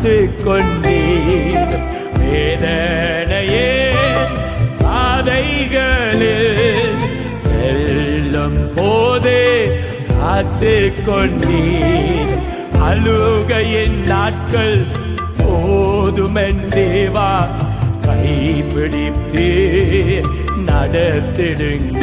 காத்து கொண்டீர் வேதனையே பாதைகளில் செல்லும் போதே காத்து கொண்டீர் அழுகையின் நாட்கள் போதுமென்றேவா கைப்பிடித்து நடத்திடுங்க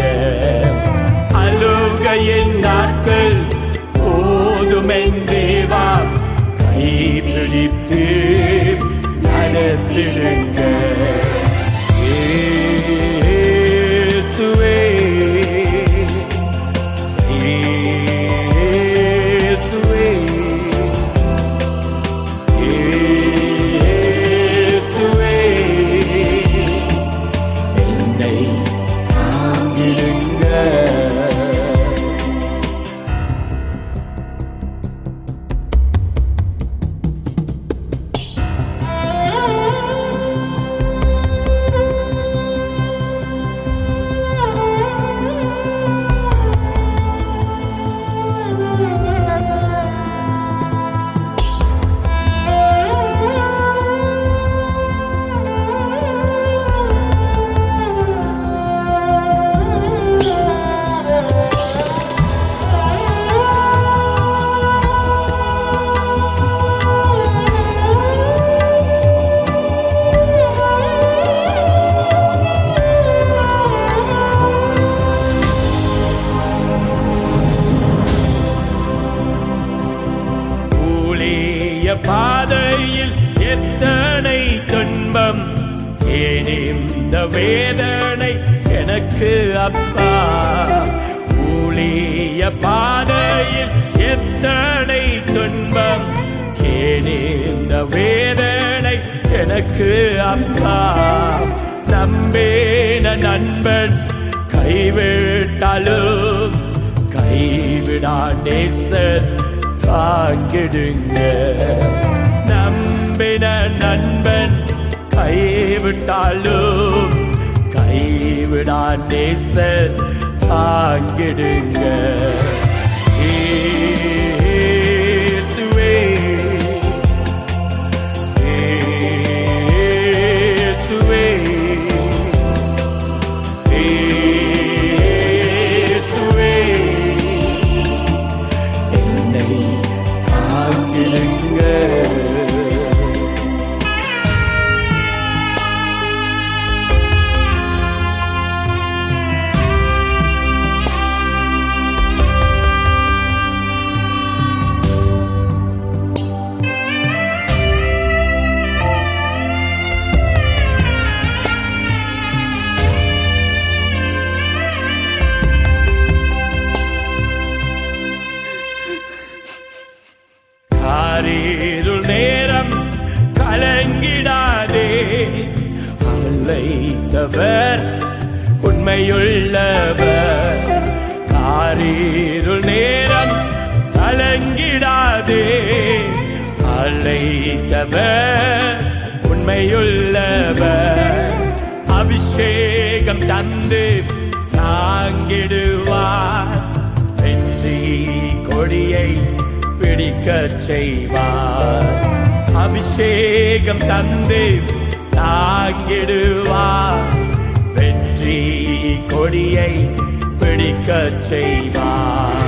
அழுகையின் நாட்கள் போதுமென்றேவா கைப்பிடித்து நடத்திடுங்க இயேசுவே இயேசுவே இயேசுவே என்னை தாங்கிடுங்க ஊழிய பாதையில் எத்தனை துன்பம் ஏன் இந்த வேதனை எனக்கு அப்பா ஊழிய பாதையில் எத்தனை துன்பம் ஏன் இந்த வேதனை எனக்கு அப்பா நம்பேன நண்பன் கைவிட்டாலும் கைவிடா நேசர் தாங்கிடுங்க நம்பின நண்பன் கைவிட்டாலும் கைவிடா நேசர் தாங்கிடுங்க இயேசுவே இயேசுவே இயேசுவே என்னை தாங்கிடுங்க காரீருள் நேரம் கலங்கிடாதே அழைத்தவர் உண்மையுள்ளவர் காரீருள் நேரம் கலங்கிடாதே அழைத்தவர் உண்மையுள்ளவர் அபிஷேகம் தந்து தாங்கிடுவார் வெற்றி கொடியை பிடிக்கச் செய்வார் அபிஷேகம் தந்து தாங்கிடுவார் வெற்றி கொடியை பிடிக்கச் செய்வார்